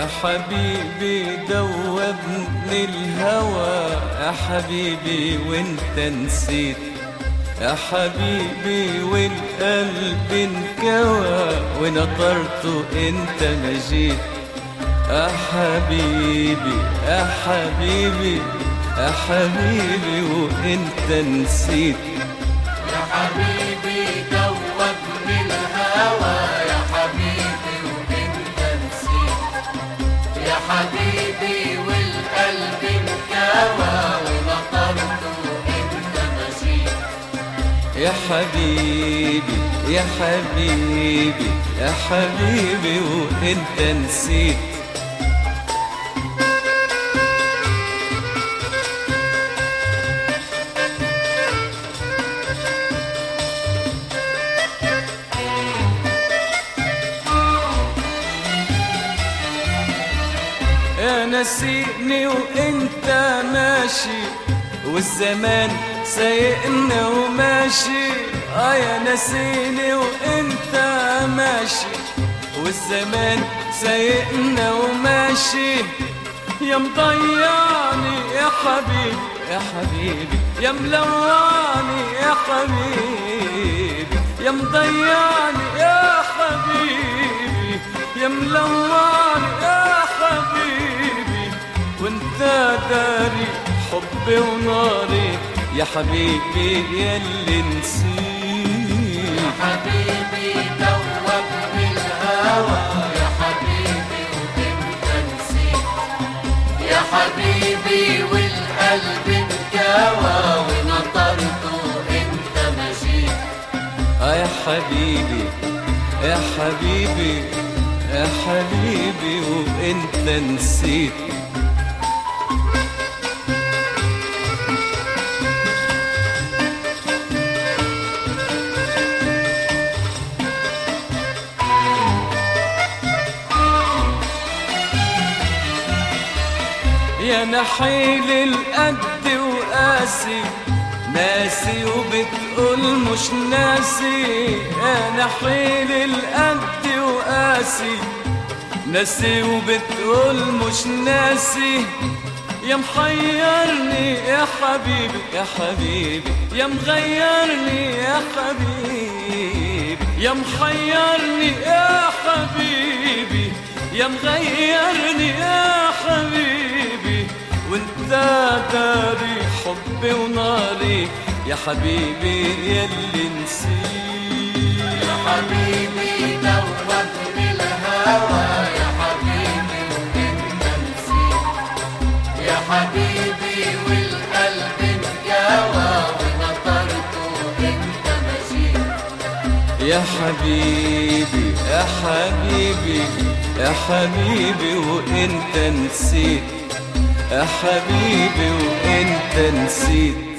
يا حبيبي دوبني الهوى يا حبيبي وانت نسيت يا حبيبي والقلب انكوى ونطرته انت ما جيت يا حبيبي يا حبيبي يا حبيبي وانت نسيت يا حبيبي دوبني الهوى يا حبيبي وانت نسيت يا حبيبي والقلب انكوى ونطرته انت مشيت يا حبيبي يا حبيبي يا حبيبي وانت نسيت يا نسيني وانت ماشي والزمان سايقنا وماشي اه يا نسيني وانت ماشي والزمان سايقنا وماشي يا مضيعني يا حبيبي يا حبيبي يا ملوعني يا حبيبي يا مضيعني يا حبيبي يا ملوعني يا حبيبي وانت داري حبي وناري يا حبيبي ياللي نسيت يا حبيبي دوبني الهوى يا حبيبي وانت نسيت يا حبيبي والقلب انكوى ونطرته انت مشيت اه يا حبيبي يا حبيبي يا حبيبي وانت نسيت يا نحيل القد وقاسي ناسي وبتقول مش ناسي يا نحيل القد وقاسي ناسي وبتقول مش ناسي يا محيرني يا حبيبي يا حبيبي يا مغيرني يا حبيبي يا محيرني يا حبيبي يا مغيرني يا حبيبي وانت داري حبي وناري يا حبيبي ياللي نسيت يا حبيبي دوبني الهوى يا حبيبي وانت نسيت يا حبيبي والقلب انكوى ونطرته انت مشيت يا حبيبي يا حبيبي يا حبيبي وانت نسيت يا حبيبي وانت نسيت